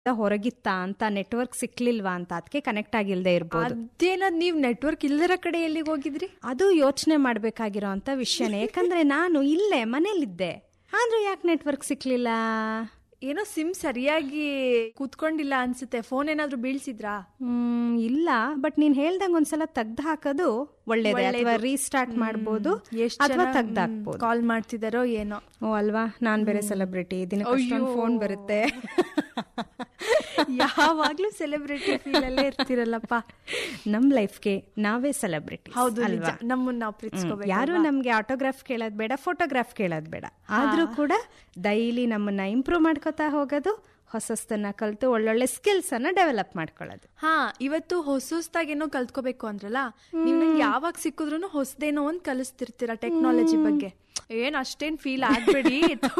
ಹೊರಗಿತ್ತ ಅಂತ ನೆಟ್ವರ್ಕ್ ಸಿಕ್ಲಿಲ್ವಾ ಅಂತ ಅದಕ್ಕೆ ಕನೆಕ್ಟ್ ಆಗಿಲ್ದೇ ಇರ್ಬೋದು ಅದೇನ ನೀವ್ ನೆಟ್ವರ್ಕ್ ಇಲ್ದಿರ ಕಡೆ ಎಲ್ಲಿಗೆ ಹೋಗಿದ್ರಿ ಅದು ಯೋಚನೆ ಮಾಡ್ಬೇಕಾಗಿರೋ ಅಂತ ವಿಷಯನೇ ಯಾಕಂದ್ರೆ ನಾನು ಇಲ್ಲೇ ಮನೇಲಿದ್ದೆ ಆದ್ರೂ ಯಾಕೆ ನೆಟ್ವರ್ಕ್ ಸಿಕ್ಲಿಲ್ಲ ಏನೋ ಸಿಮ್ ಸರಿಯಾಗಿ ಕೂತ್ಕೊಂಡಿಲ್ಲ ಅನ್ಸುತ್ತೆ ಫೋನ್ ಏನಾದ್ರೂ ಬೀಳ್ಸಿದ್ರಾ ಹ್ಮ್ ಇಲ್ಲ ಬಟ್ ನೀನ್ ಹೇಳ್ದಂಗ ಒಂದ್ಸಲ ತೆಗ್ದು ಹಾಕೋದು ಒಳ್ಳೇದೇ ಅಥವಾ ರೀಸ್ಟಾರ್ಟ್ ಮಾಡ್ಬೋದು ಎಷ್ಟ್ ಅಥವಾ ಜನ ತೆಗ್ದು ಹಾಕ್ಬೋದು ಕಾಲ್ ಮಾಡ್ತಿದಾರೋ ಏನೋ ಓ ಅಲ್ವಾ ನಾನ್ ಬೇರೆ ಸೆಲೆಬ್ರಿಟಿ ದಿನಕ್ಕೆ ಫೋನ್ ಬರುತ್ತೆ ಯಾವಾಗ್ಲೂ ಸೆಲೆಬ್ರಿಟಿ ಫೀಲ್ ಅಲ್ಲೇ ಇರ್ತಿರಲ್ಲಪ್ಪ ನಮ್ ಲೈಫ್ಗೆ ನಾವೇ ಸೆಲೆಬ್ರಿಟಿ ಹೌದು ನಿಜ ನಮ್ಮನ್ನ ನಾವು ಪ್ರೀತಿಸ್ಕೋಬೇಕು ಯಾರು ನಮ್ಗೆ ಆಟೋಗ್ರಾಫ್ ಕೇಳೋದ್ ಬೇಡ ಫೋಟೋಗ್ರಾಫ್ ಕೇಳೋದ್ ಬೇಡ ಆದ್ರೂ ಕೂಡ ಡೈಲಿ ನಮ್ಮನ್ನ ಇಂಪ್ರೂವ್ ಮಾಡ್ಕೋತಾ ಹೋಗೋದು ಹೊಸಸ್ತನ್ನ ಕಲ್ತು ಒಳ್ಳೊಳ್ಳೆ ಸ್ಕಿಲ್ಸ್ ಅನ್ನ ಡೆವಲಪ್ ಮಾಡ್ಕೊಳ್ಳೋದು ಹಾ ಇವತ್ತು ಹೊಸ ಹೊಸದಾಗೇನೋ ಕಲ್ತ್ಕೋಬೇಕು ಅಂದ್ರಲ್ಲ ನೀವ್ ನಂಗೆ ಯಾವಾಗ ಸಿಕ್ಕಿದ್ರು ಹೊಸದೇನೋ ಒಂದ್ ಕಲಿಸ್ತಿರ್ತೀರಾ ಟೆಕ್ನಾಲಜಿ ಬಗ್ಗೆ ಏನ್ ಅಷ್ಟೇನ್ ಫೀಲ್ ಆಗ್ಬೇಡಿ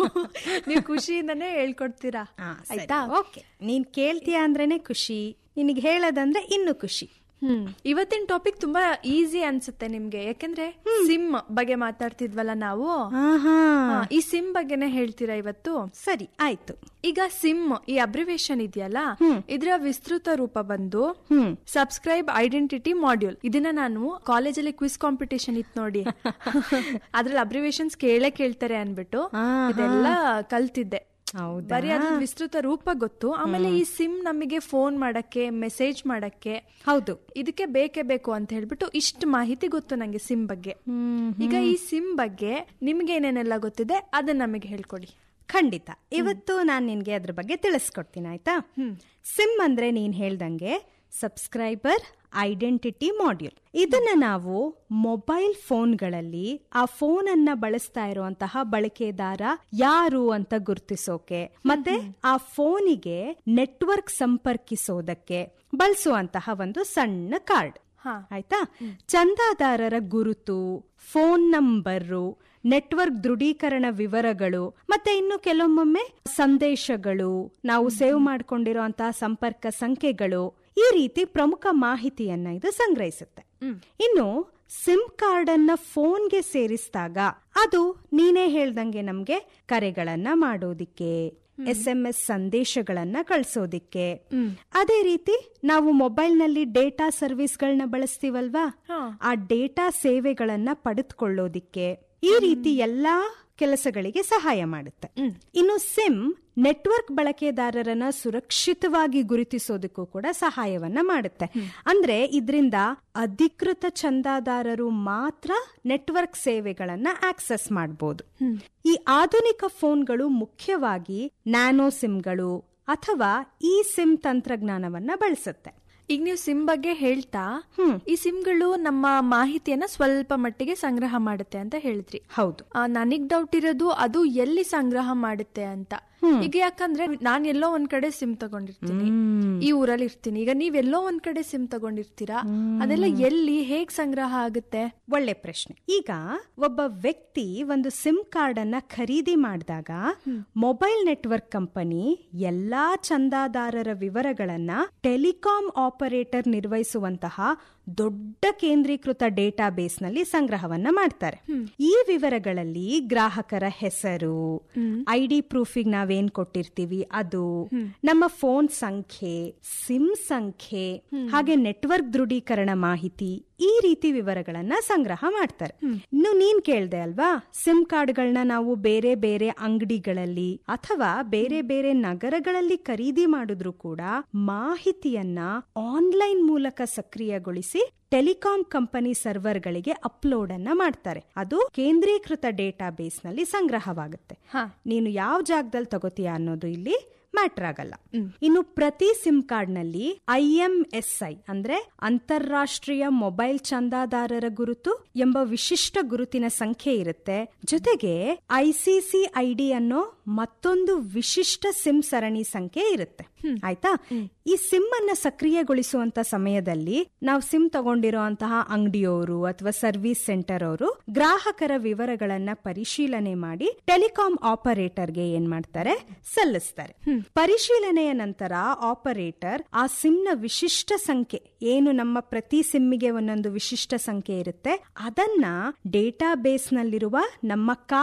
ನೀವ್ ಖುಷಿಯಿಂದನೇ ಹೇಳ್ಕೊಡ್ತೀರಾ ಆಯ್ತಾ ಓಕೆ ನೀನ್ ಕೇಳ್ತೀಯ ಅಂದ್ರೇನೆ ಖುಷಿ ನಿನಗೆ ಹೇಳೋದಂದ್ರೆ ಇನ್ನು ಖುಷಿ ಹ್ಮ್ ಇವತ್ತಿನ ಟಾಪಿಕ್ ತುಂಬಾ ಈಸಿ ಅನ್ಸುತ್ತೆ ನಿಮ್ಗೆ ಯಾಕಂದ್ರೆ ಸಿಮ್ ಬಗ್ಗೆ ಮಾತಾಡ್ತಿದ್ವಲ್ಲ ನಾವು ಆಹಾ ಹಾ, ಈ ಸಿಮ್ ಬಗ್ಗೆನೇ ಹೇಳ್ತೀರಾ ಇವತ್ತು ಸರಿ ಆಯ್ತು ಈಗ ಸಿಮ್ ಈ ಅಬ್ರಿವೇಶನ್ ಇದೆಯಲ್ಲ ಇದರ ವಿಸ್ತೃತ ರೂಪ ಬಂದು ಹ್ಮ್ ಸಬ್ಸ್ಕ್ರೈಬ್ ಐಡೆಂಟಿಟಿ ಮಾಡ್ಯೂಲ್ ಇದನ್ನ ನಾನು ಕಾಲೇಜಲ್ಲಿ ಕ್ವಿಸ್ ಕಾಂಪಿಟೇಷನ್ ಇತ್ತು ನೋಡಿ ಅದ್ರಲ್ಲಿ ಅಬ್ರಿವೇಶನ್ಸ್ ಕೇಳೇ ಕೇಳ್ತಾರೆ ಅನ್ಬಿಟ್ಟು ಆಹಾ. ಇದೆಲ್ಲ ಕಲ್ತಿದ್ದೆ ಹೌದಾ ಬರೀ ಅದ್ರ ವಿಸ್ತೃತ ರೂಪ ಗೊತ್ತು ಆಮೇಲೆ ಈ ಸಿಮ್ ನಮಗೆ ಫೋನ್ ಮಾಡಕ್ಕೆ ಮೆಸೇಜ್ ಮಾಡಕ್ಕೆ ಹೌದು ಇದಕ್ಕೆ ಬೇಕೇ ಬೇಕು ಅಂತ ಹೇಳ್ಬಿಟ್ಟು ಇಷ್ಟು ಮಾಹಿತಿ ಗೊತ್ತು ನಂಗೆ ಸಿಮ್ ಬಗ್ಗೆ ಈಗ ಈ ಸಿಮ್ ಬಗ್ಗೆ ನಿಮ್ಗೆ ಏನೇನೆಲ್ಲ ಗೊತ್ತಿದೆ ಅದನ್ನ ನಮಗೆ ಹೇಳ್ಕೊಡಿ ಖಂಡಿತ ಇವತ್ತು ನಾನು ನಿನ್ಗೆ ಅದ್ರ ಬಗ್ಗೆ ತಿಳಿಸ್ಕೊಡ್ತೀನಿ ಆಯ್ತಾ ಸಿಮ್ ಅಂದ್ರೆ ನೀನ್ ಹೇಳ್ದಂಗೆ ಸಬ್ಸ್ಕ್ರೈಬರ್ ಐಡೆಂಟಿಟಿ ಮಾಡ್ಯೂಲ್ ಇದನ್ನ ನಾವು ಮೊಬೈಲ್ ಫೋನ್ಗಳಲ್ಲಿ ಆ ಫೋನ್ ಅನ್ನ ಬಳಸ್ತಾ ಇರುವಂತಹ ಬಳಕೆದಾರ ಯಾರು ಅಂತ ಗುರುತಿಸೋಕೆ ಮತ್ತೆ ಆ ಫೋನಿಗೆ ನೆಟ್ವರ್ಕ್ ಸಂಪರ್ಕಿಸೋದಕ್ಕೆ ಬಳಸುವಂತಹ ಒಂದು ಸಣ್ಣ ಕಾರ್ಡ್ ಹಾ ಆಯ್ತಾ ಚಂದಾದಾರರ ಗುರುತು ಫೋನ್ ನಂಬರು ನೆಟ್ವರ್ಕ್ ದೃಢೀಕರಣ ವಿವರಗಳು ಮತ್ತೆ ಇನ್ನು ಕೆಲವೊಮ್ಮೊಮ್ಮೆ ಸಂದೇಶಗಳು ನಾವು ಸೇವ್ ಮಾಡ್ಕೊಂಡಿರುವಂತಹ ಸಂಪರ್ಕ ಸಂಖ್ಯೆಗಳು ಈ ರೀತಿ ಪ್ರಮುಖ ಮಾಹಿತಿಯನ್ನ ಇದು ಸಂಗ್ರಹಿಸುತ್ತೆ ಇನ್ನು ಸಿಮ್ ಕಾರ್ಡ್ ಅನ್ನ ಫೋನ್ಗೆ ಸೇರಿಸಿದಾಗ ಅದು ನೀನೇ ಹೇಳ್ದಂಗೆ ನಮ್ಗೆ ಕರೆಗಳನ್ನ ಮಾಡೋದಿಕ್ಕೆ ಎಸ್ ಎಂ ಎಸ್ ಸಂದೇಶಗಳನ್ನ ಕಳಿಸೋದಿಕ್ಕೆ ಅದೇ ರೀತಿ ನಾವು ಮೊಬೈಲ್ ನಲ್ಲಿ ಡೇಟಾ ಸರ್ವಿಸ್ಗಳನ್ನ ಬಳಸ್ತೀವಲ್ವಾ ಆ ಡೇಟಾ ಸೇವೆಗಳನ್ನ ಪಡೆದುಕೊಳ್ಳೋದಿಕ್ಕೆ ಈ ರೀತಿ ಎಲ್ಲಾ ಕೆಲಸಗಳಿಗೆ ಸಹಾಯ ಮಾಡುತ್ತೆ ಇನ್ನು ಸಿಮ್ ನೆಟ್ವರ್ಕ್ ಬಳಕೆದಾರರನ್ನ ಸುರಕ್ಷಿತವಾಗಿ ಗುರುತಿಸೋದಕ್ಕೂ ಕೂಡ ಸಹಾಯವನ್ನ ಮಾಡುತ್ತೆ ಅಂದ್ರೆ ಇದರಿಂದ ಅಧಿಕೃತ ಚಂದಾದಾರರು ಮಾತ್ರ ನೆಟ್ವರ್ಕ್ ಸೇವೆಗಳನ್ನ ಆಕ್ಸೆಸ್ ಮಾಡಬಹುದು ಈ ಆಧುನಿಕ ಫೋನ್ಗಳು ಮುಖ್ಯವಾಗಿ ನ್ಯಾನೋ ಸಿಮ್ಗಳು ಅಥವಾ ಈ ಸಿಮ್ ತಂತ್ರಜ್ಞಾನವನ್ನ ಬಳಸುತ್ತೆ ಈಗ ನೀವು ಸಿಮ್ ಬಗ್ಗೆ ಹೇಳ್ತಾ ಈ ಸಿಮ್ಗಳು ನಮ್ಮ ಮಾಹಿತಿಯನ್ನ ಸ್ವಲ್ಪ ಮಟ್ಟಿಗೆ ಸಂಗ್ರಹ ಮಾಡುತ್ತೆ ಅಂತ ಹೇಳಿದ್ರಿ ಹೌದು ಆ, ನನಗ್ ಡೌಟ್ ಇರೋದು ಅದು ಎಲ್ಲಿ ಸಂಗ್ರಹ ಮಾಡುತ್ತೆ ಅಂತ ಈಗ ಯಾಕಂದ್ರೆ ನಾನ್ ಎಲ್ಲೋ ಒಂದ್ ಕಡೆ ಸಿಮ್ ತಗೊಂಡಿರ್ತೀನಿ ಈ ಊರಲ್ಲಿ ಇರ್ತೀನಿ ಈಗ ನೀವ್ ಎಲ್ಲೋ ಒಂದ್ ಕಡೆ ಸಿಮ್ ತಗೊಂಡಿರ್ತೀರಾ ಅದೆಲ್ಲ ಎಲ್ಲಿ ಹೇಗ್ ಸಂಗ್ರಹ ಆಗುತ್ತೆ ಒಳ್ಳೆ ಪ್ರಶ್ನೆ ಈಗ ಒಬ್ಬ ವ್ಯಕ್ತಿ ಒಂದು ಸಿಮ್ ಕಾರ್ಡ್ ಅನ್ನ ಖರೀದಿ ಮಾಡಿದಾಗ ಮೊಬೈಲ್ ನೆಟ್ವರ್ಕ್ ಕಂಪನಿ ಎಲ್ಲಾ ಚಂದಾದಾರರ ವಿವರಗಳನ್ನ ಟೆಲಿಕಾಂ ಆಪರೇಟರ್ ನಿರ್ವಹಿಸುವಂತಹ ದೊಡ್ಡ ಕೇಂದ್ರೀಕೃತ ಡೇಟಾ ಬೇಸ್ ನಲ್ಲಿ ಸಂಗ್ರಹವನ್ನ ಮಾಡ್ತಾರೆ ಈ ವಿವರಗಳಲ್ಲಿ ಗ್ರಾಹಕರ ಹೆಸರು ಐಡಿ ಪ್ರೂಫಿಗೆ ನಾವೇನ್ ಕೊಟ್ಟಿರ್ತೀವಿ ಅದು ನಮ್ಮ ಫೋನ್ ಸಂಖ್ಯೆ ಸಿಮ್ ಸಂಖ್ಯೆ ಹಾಗೆ ನೆಟ್ವರ್ಕ್ ದೃಢೀಕರಣ ಮಾಹಿತಿ ಈ ರೀತಿ ವಿವರಗಳನ್ನ ಸಂಗ್ರಹ ಮಾಡ್ತಾರೆ ಇನ್ನು ನೀನ್ ಕೇಳ್ದೆ ಅಲ್ವಾ ಸಿಮ್ ಕಾರ್ಡ್ಗಳನ್ನ ನಾವು ಬೇರೆ ಬೇರೆ ಅಂಗಡಿಗಳಲ್ಲಿ ಅಥವಾ ಬೇರೆ ಬೇರೆ ನಗರಗಳಲ್ಲಿ ಖರೀದಿ ಮಾಡಿದ್ರು ಕೂಡ ಮಾಹಿತಿಯನ್ನ ಆನ್ಲೈನ್ ಮೂಲಕ ಸಕ್ರಿಯಗೊಳಿಸಿ ಟೆಲಿಕಾಂ ಕಂಪನಿ ಸರ್ವರ್ಗಳಿಗೆ ಅಪ್ಲೋಡ್ ಅನ್ನ ಮಾಡ್ತಾರೆ ಅದು ಕೇಂದ್ರೀಕೃತ ಡೇಟಾ ಬೇಸ್ ನಲ್ಲಿ ಸಂಗ್ರಹವಾಗುತ್ತೆ ಹಾ. ನೀನು ಯಾವ ಜಾಗದಲ್ಲಿ ತಗೋತೀಯ ಅನ್ನೋದು ಇಲ್ಲಿ ಮ್ಯಾಟರ್ ಆಗಲ್ಲ ಇನ್ನು ಪ್ರತಿ ಸಿಮ್ ಕಾರ್ಡ್ ನಲ್ಲಿ ಐ ಎಂ ಎಸ್ ಐ ಅಂದ್ರೆ ಅಂತಾರಾಷ್ಟ್ರೀಯ ಮೊಬೈಲ್ ಚಂದಾದಾರರ ಗುರುತು ಎಂಬ ವಿಶಿಷ್ಟ ಗುರುತಿನ ಸಂಖ್ಯೆ ಇರುತ್ತೆ ಜೊತೆಗೆ ಐಸಿಸಿ ಐಡಿ ಅನ್ನೋ ಮತ್ತೊಂದು ವಿಶಿಷ್ಟ ಸಿಮ್ ಸರಣಿ ಸಂಖ್ಯೆ ಇರುತ್ತೆ ಆಯ್ತಾ ಈ ಸಿಮ್ ಅನ್ನ ಸಕ್ರಿಯಗೊಳಿಸುವಂತ ಸಮಯದಲ್ಲಿ ನಾವು ಸಿಮ್ ತಗೊಂಡಿರುವಂತಹ ಅಂಗಡಿಯವರು ಅಥವಾ ಸರ್ವಿಸ್ ಸೆಂಟರ್ ಅವರು ಗ್ರಾಹಕರ ವಿವರಗಳನ್ನ ಪರಿಶೀಲನೆ ಮಾಡಿ ಟೆಲಿಕಾಂ ಆಪರೇಟರ್ಗೆ ಏನ್ ಮಾಡ್ತಾರೆ ಸಲ್ಲಿಸ್ತಾರೆ ಪರಿಶೀಲನೆಯ ನಂತರ ಆಪರೇಟರ್ ಆ ಸಿಮ್ನ ವಿಶಿಷ್ಟ ಸಂಖ್ಯೆ ಏನು ನಮ್ಮ ಪ್ರತಿ ಸಿಮ್ಮಿಗೆ ಒಂದೊಂದು ವಿಶಿಷ್ಟ ಸಂಖ್ಯೆ ಇರುತ್ತೆ ಅದನ್ನ ಡೇಟಾ ಬೇಸ್ ನಲ್ಲಿರುವ ನಮ್ಮ ಖಾತೆ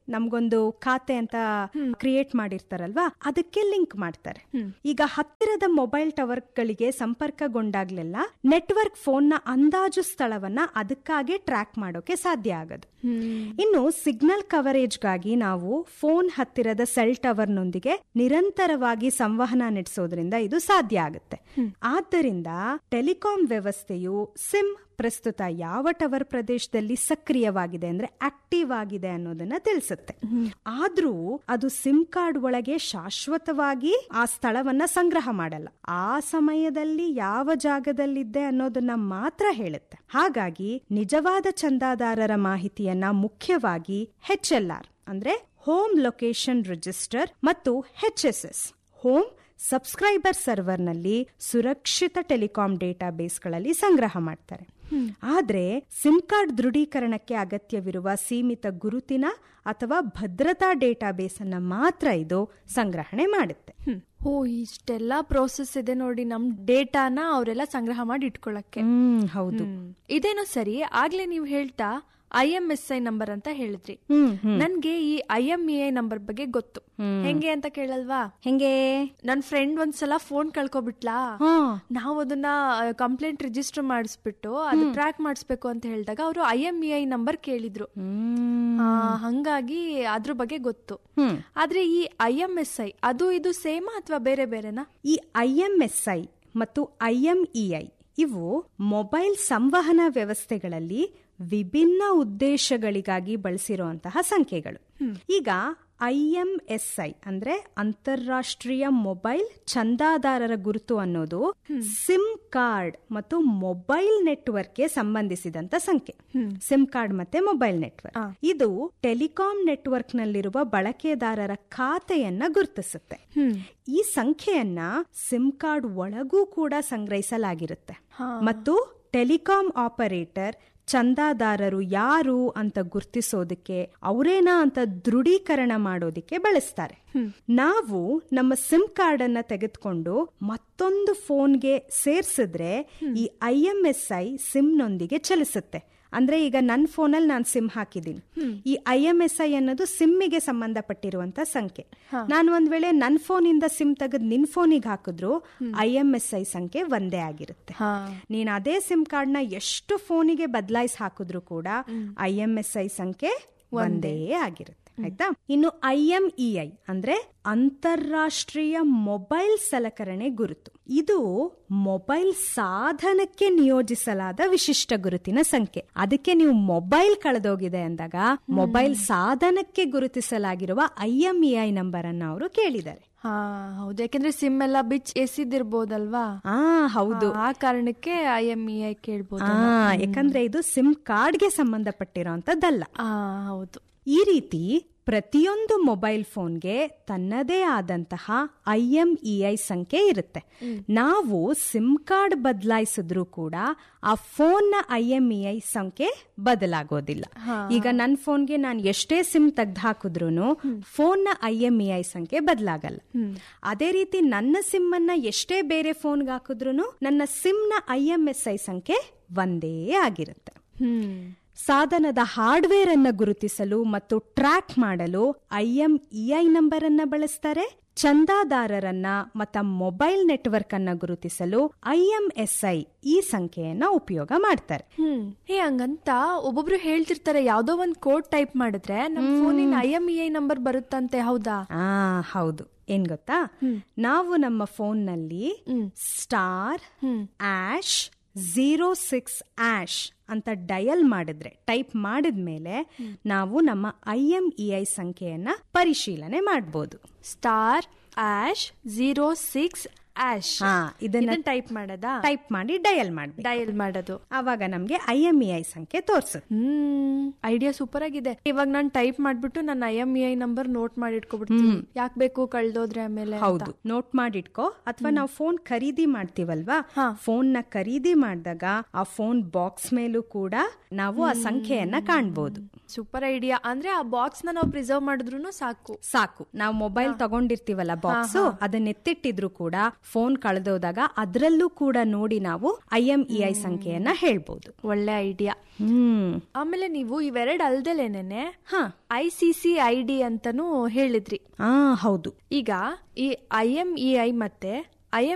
ನಮ್ಗೊಂದು ಖಾತೆ ಅಂತ ಕ್ರಿಯೇಟ್ ಮಾಡಿರ್ತಾರಲ್ವಾ ಅದಕ್ಕೆ ಲಿಂಕ್ ಮಾಡ್ತಾರೆ ಈಗ ಹತ್ತಿರದ ಮೊಬೈಲ್ ಟವರ್ಗಳಿಗೆ ಸಂಪರ್ಕಗೊಂಡಾಗ್ಲೆಲ್ಲ ನೆಟ್ವರ್ಕ್ ಫೋನ್ನ ಅಂದಾಜು ಸ್ಥಳವನ್ನ ಅದಕ್ಕಾಗೆ ಟ್ರ್ಯಾಕ್ ಮಾಡೋಕೆ ಸಾಧ್ಯ ಆಗೋದು ಇನ್ನು ಸಿಗ್ನಲ್ ಕವರೇಜ್ಗಾಗಿ ನಾವು ಫೋನ್ ಹತ್ತಿರದ ಸೆಲ್ ಟವರ್ನೊಂದಿಗೆ ನಿರಂತರವಾಗಿ ಸಂವಹನ ನಡೆಸೋದ್ರಿಂದ ಇದು ಸಾಧ್ಯ ಆಗುತ್ತೆ ಆದ್ದರಿಂದ ಟೆಲಿಕಾಂ ವ್ಯವಸ್ಥೆಯು ಸಿಮ್ ಪ್ರಸ್ತುತ ಯಾವ ಟವರ್ ಪ್ರದೇಶದಲ್ಲಿ ಸಕ್ರಿಯವಾಗಿದೆ ಅಂದ್ರೆ ಆಕ್ಟಿವ್ ಆಗಿದೆ ಅನ್ನೋದನ್ನ ತಿಳಿಸುತ್ತೆ ಆದ್ರೂ ಅದು ಸಿಮ್ ಕಾರ್ಡ್ ಒಳಗೆ ಶಾಶ್ವತವಾಗಿ ಆ ಸ್ಥಳವನ್ನ ಸಂಗ್ರಹ ಮಾಡಲ್ಲ ಆ ಸಮಯದಲ್ಲಿ ಯಾವ ಜಾಗದಲ್ಲಿದ್ದೆ ಅನ್ನೋದನ್ನ ಮಾತ್ರ ಹೇಳುತ್ತೆ ಹಾಗಾಗಿ ನಿಜವಾದ ಚಂದಾದಾರರ ಮಾಹಿತಿಯನ್ನ ಮುಖ್ಯವಾಗಿ ಹೆಚ್ ಎಲ್ ಆರ್ ಅಂದ್ರೆ ಹೋಮ್ ಲೊಕೇಶನ್ ರಿಜಿಸ್ಟರ್ ಮತ್ತು H S S home subscriber ಸರ್ವರ್ನಲ್ಲಿ ಸುರಕ್ಷಿತ ಟೆಲಿಕಾಂ ಡೇಟಾ ಬೇಸ್ಗಳಲ್ಲಿ ಸಂಗ್ರಹ ಮಾಡ್ತಾರೆ ಆದ್ರೆ ಸಿಮ್ ಕಾರ್ಡ್ ದೃಢೀಕರಣಕ್ಕೆ ಅಗತ್ಯವಿರುವ ಸೀಮಿತ ಗುರುತಿನ ಅಥವಾ ಭದ್ರತಾ ಡೇಟಾ ಬೇಸ್ ಅನ್ನ ಮಾತ್ರ ಇದು ಸಂಗ್ರಹಣೆ ಮಾಡುತ್ತೆ ಓ ಇಷ್ಟೆಲ್ಲ ಪ್ರೋಸೆಸ್ ಇದೆ ನೋಡಿ ನಮ್ ಡೇಟಾನ ಅವರೆಲ್ಲ ಸಂಗ್ರಹ ಮಾಡಿ ಇಟ್ಕೊಳಕ್ಕೆ ಹ್ಮ್ ಹೌದು ಇದೇನೋ ಸರಿ ಆಗ್ಲೇ ನೀವು ಹೇಳ್ತಾ I M S I number ಅಂತ ಹೇಳಿದ್ರಿ ಹ್ಮ್ ಹ್ಮ್ ನನ್ಗೆ ಈ I M E I number ಬಗ್ಗೆ ಗೊತ್ತು ಹೆಂಗೆ ಅಂತ ಕೇಳಲ್ವಾ ಹೆಂಗೆ ನನ್ ಫ್ರೆಂಡ್ ಒಂದ್ಸಲ ಫೋನ್ ಕಳ್ಕೊಬಿಟ್ಲಾ ಹಾ ನಾವು ಅದನ್ನ ಕಂಪ್ಲೇಂಟ್ ರಿಜಿಸ್ಟರ್ ಮಾಡಿಸ್ಬಿಟ್ಟು ಅದು ಟ್ರ್ಯಾಕ್ ಮಾಡಿಸ್ಬೇಕು ಅಂತ ಹೇಳಿದಾಗ ಅವರು I M E I number ಕೇಳಿದ್ರು ಹ್ಮ್ ಆ, ಹಂಗಾಗಿ ಅದ್ರ ಬಗ್ಗೆ ಗೊತ್ತು ಹ್ಮ್ ಆದ್ರೆ ಈ ಐ ಎಂ ಎಸ್ ಐ ಅದು ಇದು ಸೇಮಾ ಅಥವಾ ಬೇರೆ ಬೇರೆನಾ ಈ ಐಎಂಎಸ್ಐ ಮತ್ತು ಐಎಂಇಐ ಇವು ಮೊಬೈಲ್ ಸಂವಹನ ವ್ಯವಸ್ಥೆಗಳಲ್ಲಿ ವಿಭಿನ್ನ ಉದ್ದೇಶಗಳಿಗಾಗಿ ಬಳಸಿರುವಂತಹ ಸಂಖ್ಯೆಗಳು ಈಗ ಐಎಂಎಸ್ಐ ಅಂದ್ರೆ ಅಂತಾರಾಷ್ಟ್ರೀಯ ಮೊಬೈಲ್ ಚಂದಾದಾರರ ಗುರುತು ಅನ್ನೋದು ಸಿಮ್ ಕಾರ್ಡ್ ಮತ್ತು ಮೊಬೈಲ್ ನೆಟ್ವರ್ಕ್ಗೆ ಸಂಬಂಧಿಸಿದಂತ ಸಂಖ್ಯೆ ಸಿಮ್ ಕಾರ್ಡ್ ಮತ್ತೆ ಮೊಬೈಲ್ ನೆಟ್ವರ್ಕ್ ಇದು ಟೆಲಿಕಾಂ ನೆಟ್ವರ್ಕ್ ನಲ್ಲಿರುವ ಬಳಕೆದಾರರ ಖಾತೆಯನ್ನ ಗುರುತಿಸುತ್ತೆ ಈ ಸಂಖ್ಯೆಯನ್ನ ಸಿಮ್ ಕಾರ್ಡ್ ಒಳಗೂ ಕೂಡ ಸಂಗ್ರಹಿಸಲಾಗಿರುತ್ತೆ ಮತ್ತು ಟೆಲಿಕಾಂ ಆಪರೇಟರ್ ಚಂದಾದಾರರು ಯಾರು ಅಂತ ಗುರ್ತಿಸೋದಕ್ಕೆ ಅವರೇನಾ ಅಂತ ದೃಢೀಕರಣ ಮಾಡೋದಕ್ಕೆ ಬಳಸ್ತಾರೆ ನಾವು ನಮ್ಮ ಸಿಮ್ ಕಾರ್ಡ್ ಅನ್ನ ತೆಗೆದುಕೊಂಡು ಮತ್ತೊಂದು ಫೋನ್ಗೆ ಸೇರ್ಸಿದ್ರೆ ಈ ಐ ಎಂ ಎಸ್ ಐ ಸಿಮ್ನೊಂದಿಗೆ ಚಲಿಸುತ್ತೆ ಅಂದ್ರೆ ಈಗ ನನ್ನ ಫೋನಲ್ಲಿ ನಾನು ಸಿಮ್ ಹಾಕಿದ್ದೀನಿ ಈ ಐ ಎಂ ಎಸ್ ಐ ಅನ್ನೋದು ಸಿಮ್ಮಿಗೆ ಸಂಬಂಧಪಟ್ಟಿರುವಂತ ಸಂಖ್ಯೆ ನಾನು ಒಂದ್ ವೇಳೆ ನನ್ನ ಫೋನಿಂದ ಸಿಮ್ ತೆಗೆದು ನಿನ್ ಫೋನಿಗೆ ಹಾಕಿದ್ರು ಐ ಎಂ ಎಸ್ ಐ ಸಂಖ್ಯೆ ಒಂದೇ ಆಗಿರುತ್ತೆ ಹಾ ನೀನ್ ಅದೇ ಸಿಮ್ ಕಾರ್ಡ್ ನ ಎಷ್ಟು ಫೋನಿಗೆ ಬದಲಾಯಿಸಿ ಹಾಕಿದ್ರು ಕೂಡ ಐ ಎಂ ಎಸ್ ಐ ಸಂಖ್ಯೆ ಒಂದೇ ಆಗಿರುತ್ತೆ ಆಯ್ತಾ ಇನ್ನು ಐ ಎಂ ಇ ಐ ಅಂದ್ರೆ ಅಂತಾರಾಷ್ಟ್ರೀಯ ಮೊಬೈಲ್ ಸಲಕರಣೆ ಗುರುತು ಇದು ಮೊಬೈಲ್ ಸಾಧನಕ್ಕೆ ನಿಯೋಜಿಸಲಾದ ವಿಶಿಷ್ಟ ಗುರುತಿನ ಸಂಖ್ಯೆ ಅದಕ್ಕೆ ನೀವು ಮೊಬೈಲ್ ಕಳೆದೋಗಿದೆ ಅಂದಾಗ ಮೊಬೈಲ್ ಸಾಧನಕ್ಕೆ ಗುರುತಿಸಲಾಗಿರುವ I M E I number ಅನ್ನ ಅವರು ಕೇಳಿದ್ದಾರೆ ಹಾ ಹೌದು ಯಾಕಂದ್ರೆ ಸಿಮ್ ಎಲ್ಲ ಬಿಚ್ ಎಸಿದಿರ್ಬೋದಲ್ವಾ ಆ ಹೌದು ಆ ಕಾರಣಕ್ಕೆ ಐ ಎಂ ಇ ಐ ಕೇಳ್ಬೋದು ಆ ಯಾಕಂದ್ರೆ ಇದು ಸಿಮ್ ಕಾರ್ಡ್ಗೆ ಸಂಬಂಧಪಟ್ಟಿರೋಂಥದ್ದಲ್ಲ ಆ ಹೌದು ಈ ರೀತಿ ಪ್ರತಿಯೊಂದು ಮೊಬೈಲ್ ಫೋನ್ಗೆ ತನ್ನದೇ ಆದಂತಹ ಐ ಎಂ ಇ ಐ ಸಂಖ್ಯೆ ಇರುತ್ತೆ ನಾವು ಸಿಮ್ ಕಾರ್ಡ್ ಬದಲಾಯಿಸಿದ್ರು ಕೂಡ ಆ ಫೋನ್ನ ಐ ಎಂ ಇ ಐ ಸಂಖ್ಯೆ ಬದಲಾಗೋದಿಲ್ಲ ಈಗ ನನ್ನ ಫೋನ್ಗೆ ನಾನು ಎಷ್ಟೇ ಸಿಮ್ ತೆಗ್ದು ಹಾಕಿದ್ರು ಫೋನ್ನ ಐ ಎಂ ಇ ಐ ಸಂಖ್ಯೆ ಬದಲಾಗಲ್ಲ ಅದೇ ರೀತಿ ನನ್ನ ಸಿಮ್ ಅನ್ನ ಎಷ್ಟೇ ಬೇರೆ ಫೋನ್ಗೆ ಹಾಕಿದ್ರು ನನ್ನ ಸಿಮ್ನ ಐ ಎಂ ಎಸ್ ಐ ಸಂಖ್ಯೆ ಒಂದೇ ಆಗಿರುತ್ತೆ ಹ್ಮ್ ಸಾಧನದ ಹಾರ್ಡ್ವೇರ್ ಅನ್ನ ಗುರುತಿಸಲು ಮತ್ತು ಟ್ರ್ಯಾಕ್ ಮಾಡಲು ಐಎಂಇಐ ನಂಬರ್ ಅನ್ನ ಬಳಸ್ತಾರೆ ಚಂದಾದಾರರನ್ನ ಮತ್ತು ಮೊಬೈಲ್ ನೆಟ್ವರ್ಕ್ ಅನ್ನ ಗುರುತಿಸಲು ಐಎಂಎಸ್ಐ ಈ ಸಂಖ್ಯೆಯನ್ನ ಉಪಯೋಗ ಮಾಡ್ತಾರೆ ಹ್ಮ್ ಹೇ ಹಂಗಂತ ಒಬ್ಬೊಬ್ರು ಹೇಳ್ತಿರ್ತಾರೆ ಯಾವ್ದೋ ಒಂದ್ ಕೋಡ್ ಟೈಪ್ ಮಾಡಿದ್ರೆ ನಮ್ ಫೋನಿನ I M E I number ಬರುತ್ತಂತೆ ಹೌದಾ ಆ ಹೌದು ಏನ್ ಗೊತ್ತಾ ನಾವು ನಮ್ಮ ಫೋನ್ನಲ್ಲಿ star hash zero six hash ಅಂತ ಡಯಲ್ ಮಾಡಿದ್ರೆ ಟೈಪ್ ಮಾಡಿದ್ಮೇಲೆ ನಾವು ನಮ್ಮ ಐ ಎಂ ಇ ಐ ಸಂಖ್ಯೆಯನ್ನ ಪರಿಶೀಲನೆ ಮಾಡ್ಬೋದು star hash zero six hash ಹಾ ಇದನ್ನ ಟೈಪ್ ಮಾಡದಾ ಟೈಪ್ ಮಾಡಿ ಡಯಲ್ ಮಾಡ್ಬೇಕು ಡಯಲ್ ಮಾಡೋದು ಆವಾಗ ನಮ್ಗೆ ಐ ಎಂ ಇ ಐ ಸಂಖ್ಯೆ ತೋರ್ಸುತ್ತೆ ಹ್ಮ್ ಐಡಿಯಾ ಸೂಪರ್ ಆಗಿದೆ ಇವಾಗ ನಾನು ಟೈಪ್ ಮಾಡ್ಬಿಟ್ಟು ನನ್ನ I M E I number note ಮಾಡಿ ಇಟ್ಕೊಬಿಡ್ತೀನಿ ಯಾಕ್ ಬೇಕು ಕಳ್ದೋದ್ರೆ ಆಮೇಲೆ ಅಂತ. ಹೌದು ನೋಟ್ ಮಾಡಿಟ್ಕೋ ಅಥವಾ ನಾವು ಫೋನ್ ಖರೀದಿ ಮಾಡ್ತೀವಲ್ವಾ ಫೋನ್ ನ ಖರೀದಿ ಮಾಡಿದಾಗ ಆ ಫೋನ್ ಬಾಕ್ಸ್ ಮೇಲೂ ಕೂಡ ನಾವು ಆ ಸಂಖ್ಯೆಯನ್ನ ಕಾಣ್ಬೋದು ಸೂಪರ್ ಐಡಿಯಾ ಅಂದ್ರೆ ಆ ಬಾಕ್ಸ್ ನ ನಾವು ಪ್ರಿಸರ್ವ್ ಮಾಡಿದ್ರು ಸಾಕು ಸಾಕು ನಾವು ಮೊಬೈಲ್ ತಗೊಂಡಿರ್ತೀವಲ್ಲ ಬಾಕ್ಸ್ ಅದನ್ನ ಎತ್ತಿಟ್ಟಿದ್ರು ಕೂಡ ಫೋನ್ ಕಳೆದೋದಾಗ ಅದರಲ್ಲೂ ಕೂಡ ನೋಡಿ ನಾವು ಐ ಎಂ ಇ ಐ ಸಂಖ್ಯೆಯನ್ನ ಹೇಳ್ಬೋದು ಒಳ್ಳೆ ಐಡಿಯಾ ಹ್ಮ್ ಆಮೇಲೆ ನೀವು ಇವೆರಡು ಅಲ್ದಲೇನೆ ಹಾ I C C I D ಅಂತಾನು ಹೇಳಿದ್ರಿ ಆ ಹೌದು ಈಗ ಈ ಐ ಎಂ ಇ ಐ ಮತ್ತೆ